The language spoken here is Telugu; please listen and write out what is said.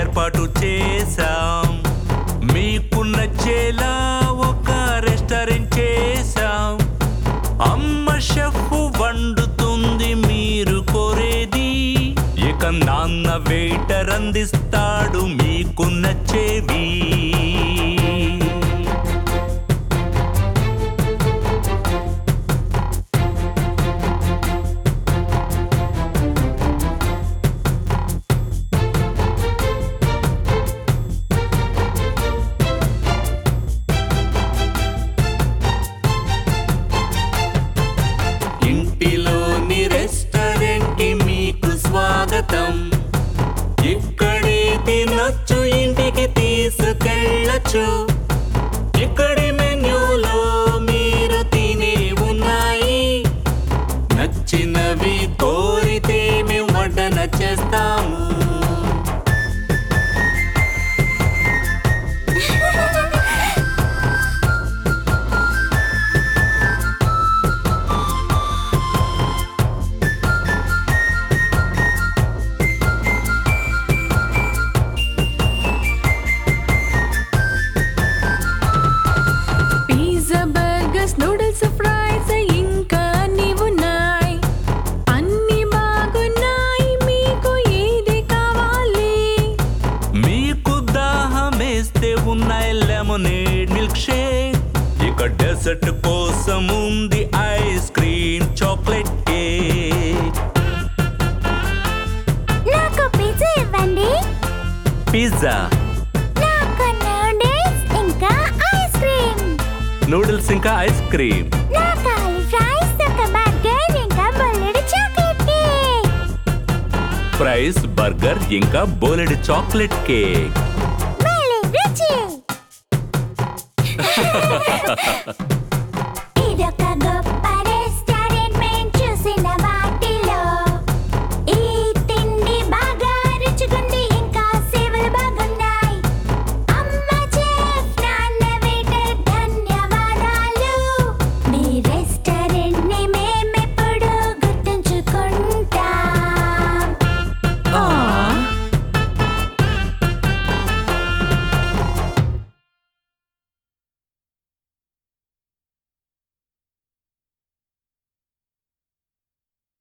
ఏర్పాటు చేశాం మీకు నచ్చేలా ఒక రెస్టారెంట్ చేశాం అమ్మ షెఫ్ వండుతుంది మీరు కోరేది ఇక నాన్న వెయిటర్ అందిస్తాడు మీకు నచ్చేవి ఇంటిలోని రెస్టారెంట్ కి మీకు స్వాగతం ఇక్కడే తినొచ్చు ఇంటికి తీసుకెళ్ళచ్చు ఇక్కడి మెన్యూలో మీరు తినే ఉన్నాయి నచ్చినవి కోరితే మేము వడ్డన చేస్తాము పిజ్జా బర్గర్స్ నూడిల్స్ ఫ్రైస్ ఇంకా అన్ని ఉన్నాయి అన్ని బాగున్నాయి మీకు ఏది కావాలి మీకు దాహం వేస్తే ఉన్నాయి లెమనేడ్ మిల్క్ షేక్ ఇక డెజర్ట్ కోసం ఉంది ఐస్ క్రీమ్ చాక్లెట్ కేక్ నాకు పిజ్జా ఇవ్వండి పిజ్జా నాకు నూడిల్స్ ఇంకా ఐస్ క్రీమ్ నూడిల్స్ ఇంకా ఐస్ క్రీమ్ నాకు ఫ్రైస్ ఒక బర్గర్ ఇంకా బొల్లెడు చాక్లెట్ కేక్ ఫ్రైస్ బర్గర్ ఇంకా బోలెడు చాక్లెట్ కేక్ భలే రుచి ఇదొక గొప్ప